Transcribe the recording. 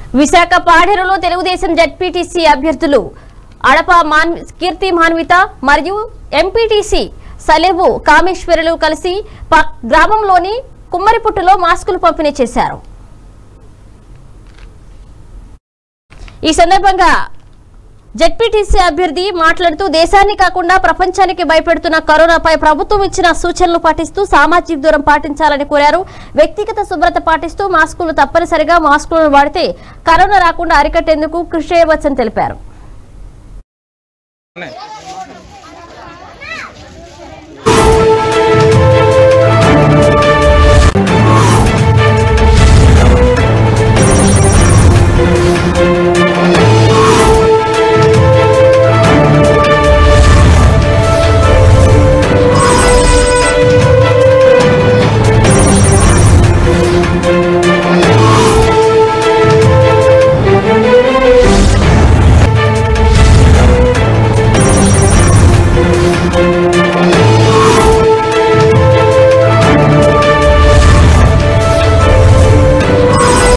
Visakha పాడేరులో Telugu Desam ZPTC అభ్యర్థులు అడప మాన్ కీర్తి మాన్విత మరియు MPTC సలేవు కామేశ్వరులు కలిసి ప- గ్రామంలోని కుమ్మరిపుట్టులో మాస్కులు పంపిణీ చేశారు ఈ సందర్భంగా జడ్పీటీసీ అభ్యర్థి మాట్లాడుతూ దేశాన్ని కాకుండా ప్రపంచానికి భయపెడుతున్న కరోనాపై ప్రభుత్వం ఇచ్చిన సూచనలు పాటిస్తూ సామాజిక దూరం పాటించాలని కోరారు వ్యక్తిగత శుభ్రత పాటిస్తూ మాస్కులు తప్పనిసరిగా మాస్కులను వాడితే కరోనా రాకుండా అరికట్టేందుకు కృషి చేయవచ్చని తెలిపారు